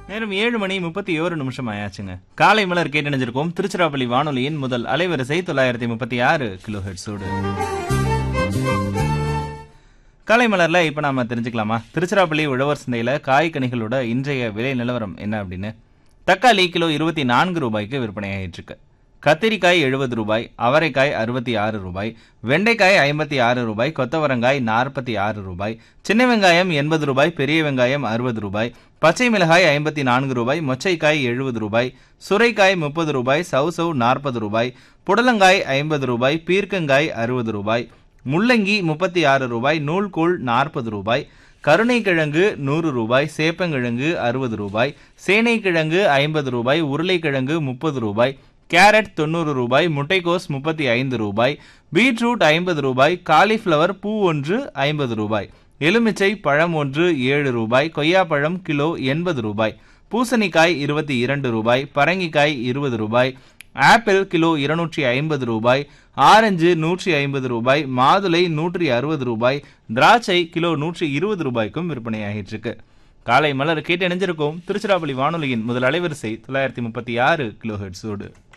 நேரம் ஏழு மணி முப்பத்தி ஓரு நிமிஷம் ஆயாச்சுங்க காலை மலர் கேட்டணிஞ்சிருக்கோம் திருச்சிராப்பள்ளி வானொலியின் முதல் அலைவரிசை தொள்ளாயிரத்தி முப்பத்தி ஆறு கிலோ ஹெட்ஸோடு காலை மலர்ல இப்ப நாம தெரிஞ்சுக்கலாமா திருச்சிராப்பள்ளி உழவர் சந்தையில காய்கனிகளோட இன்றைய விலை நிலவரம் என்ன அப்படின்னு தக்காளி கிலோ இருபத்தி நான்கு ரூபாய்க்கு விற்பனையாயிட்டு இருக்கு கத்திரிக்காய் எழுபது ரூபாய் அவரைக்காய் அறுபத்தி ஆறு ரூபாய் வெண்டைக்காய் ஐம்பத்தி ஆறு ரூபாய் கொத்தவரங்காய் நாற்பத்தி ஆறு ரூபாய் சின்ன வெங்காயம் எண்பது ரூபாய் பெரிய வெங்காயம் அறுபது ரூபாய் பச்சை மிளகாய் ஐம்பத்தி நான்கு ரூபாய் மொச்சைக்காய் எழுபது ரூபாய் சுரைக்காய் முப்பது ரூபாய் சவுசவ் நாற்பது ரூபாய் புடலங்காய் ஐம்பது ரூபாய் பீர்க்கங்காய் அறுபது ரூபாய் முள்ளங்கி முப்பத்தி ஆறு ரூபாய் நூல்கோல் நாற்பது ரூபாய் கருணைக்கிழங்கு நூறு ரூபாய் சேப்பங்கிழங்கு அறுபது ரூபாய் சேனைக்கிழங்கு ஐம்பது ரூபாய் உருளைக்கிழங்கு முப்பது ரூபாய் கேரட் தொண்ணூறு ரூபாய் முட்டைக்கோஸ் முப்பத்தி ஐந்து ரூபாய் பீட்ரூட் ஐம்பது ரூபாய் காலிஃப்ளவர் பூ ஒன்று ஐம்பது ரூபாய் எலுமிச்சை பழம் ஒன்று ஏழு ரூபாய் கொய்யாப்பழம் கிலோ எண்பது ரூபாய் பூசணிக்காய் இருபத்தி இரண்டு ரூபாய் பரங்கிக்காய் இருபது ரூபாய் ஆப்பிள் கிலோ இருநூற்றி ஐம்பது ரூபாய் ஆரஞ்சு நூற்றி ஐம்பது ரூபாய் மாதுளை நூற்றி அறுபது ரூபாய் திராட்சை கிலோ நூற்றி இருபது ரூபாய்க்கும் விற்பனையாகிட்டு இருக்கு காலை மலர் கேட்டு இணைஞ்சிருக்கோம் திருச்சிராப்பள்ளி வானொலியின் முதல் அலைவரிசை தொள்ளாயிரத்தி முப்பத்தி ஆறு கிலோ ஹெட்ஸோடு